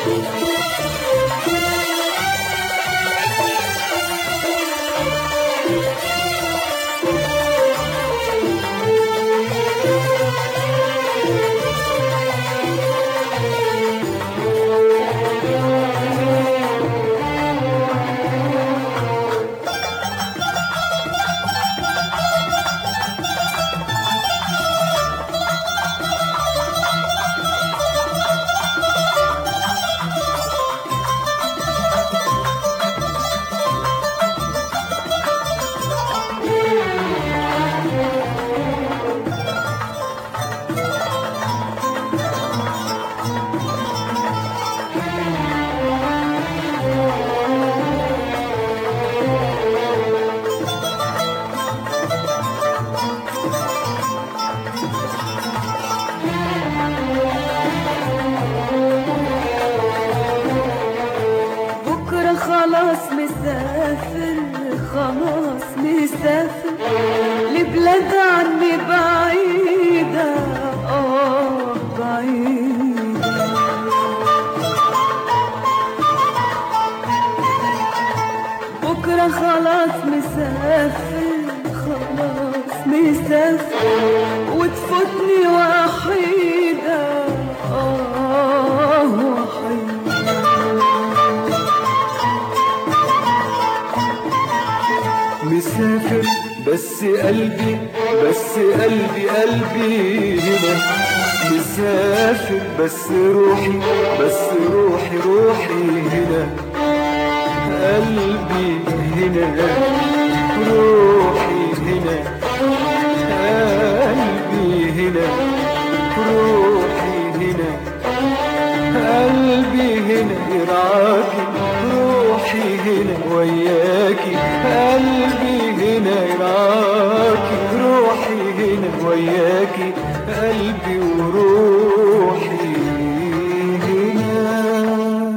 بكرة خلاص مسافر خلاص مسافر لبلاد عني بعيدة اه بعيدة بكرة خلاص مسافر خلاص مسافر وتفوتني وحيدة اه وحيدة مسافر بس قلبي بس قلبي قلبي هنا مسافر بس روحي بس روحي روحي هنا قلبي هنا روحي هنا قلبي هنا روحي هنا قلبي هنا يرعاكي روحي هنا وياكي قلبي هنا يرعاكي روحي هنا وياكي قلبي وروحي هنا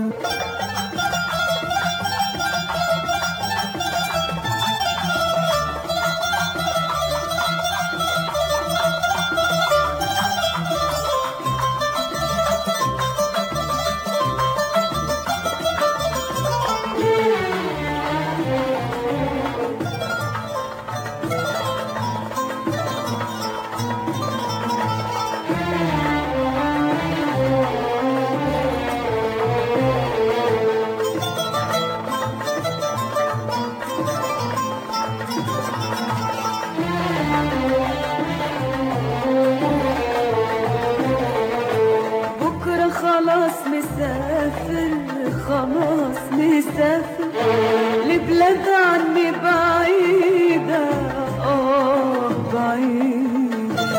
بكرة خلاص مسافر خلاص مسافر لبلاد عني بعيدة اه بعيدة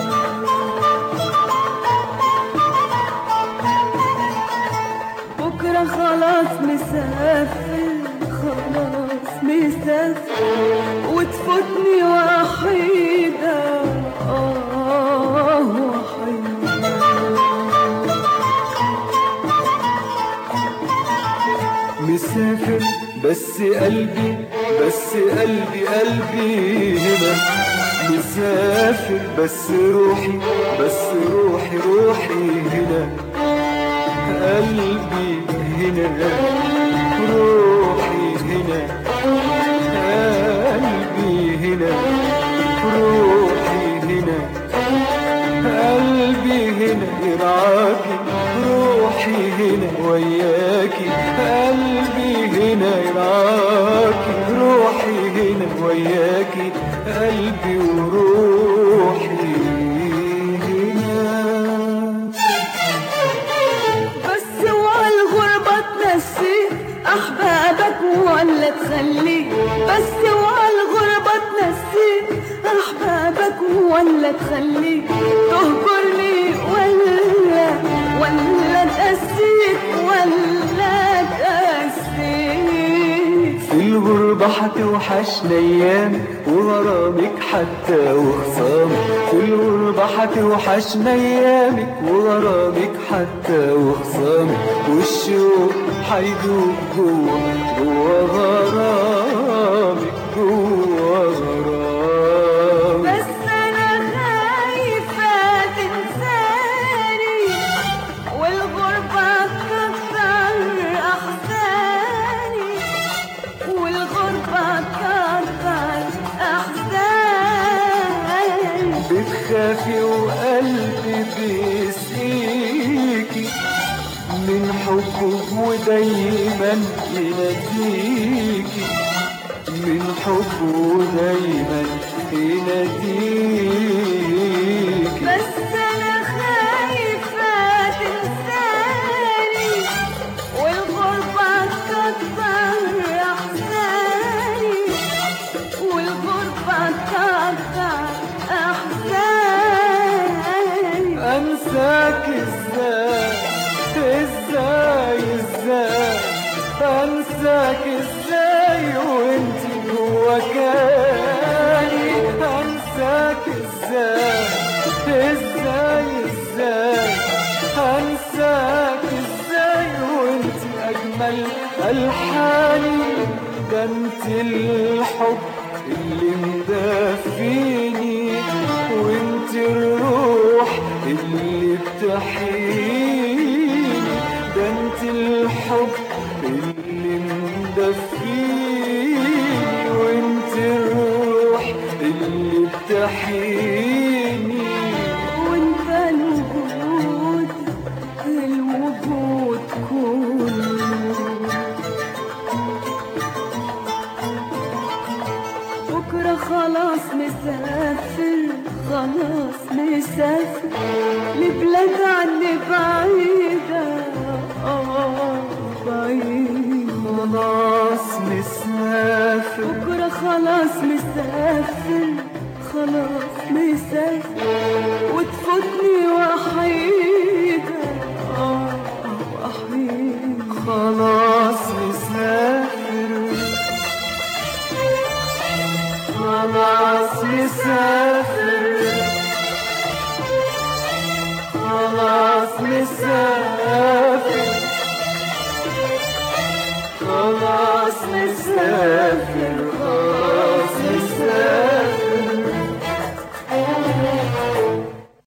بكرة خلاص مسافر خلاص مسافر وتفوتني وحيدة اه وحيدة مسافر بس قلبي بس قلبي قلبي هنا مسافر بس روحي بس روحي روحي هنا قلبي هنا روحي هنا قلبي هنا روحي هنا قلبي هنا يرعاكي روحي هنا وياكي قلبي هنا يرعاكي روحي هنا وياكي قلبي وروحي هنا بس والغربة تنسيك أحبابك ولا تخليك بس والغربة تنسيك أحبابك ولا تخليك تهجرني ولا ولا تأسيك ولا تأسيك في الغربة هتوحشنا أيام وغرامك حتى وخصامك في الغربة هتوحشنا أيامك وغرامك حتى وخصامك والشوق هيدوب جوا جوا غرامك جوا غرامك بس أنا خايفة تنساني والغربة تكتر ودايما يناديكي من حبه دايما يناديكي بس انا خايفة تنساني والغربة تكتر احزاني والغربة تكتر احزاني انساك ازاي ازاي ازاي انساك ازاي وانت جوا كاني انساك ازاي ازاي ازاي انساك ازاي وانت اجمل الحاني ده انت الحب اللي مدفيني وانت الروح اللي بتحييني ده انت الحب اللي مدفيني وانت الروح اللي بتحييني وانت الوجود الوجود كله بكرة خلاص مسافر خلاص مسافر لبلاد عني بعيدة آه بعيدة خلاص مسافر بكرة خلاص مسافر خلاص مسافر وتفوتني وحيدة آه وحيدة خلاص مسافر خلاص مسافر خلاص مسافر خلاص مسافر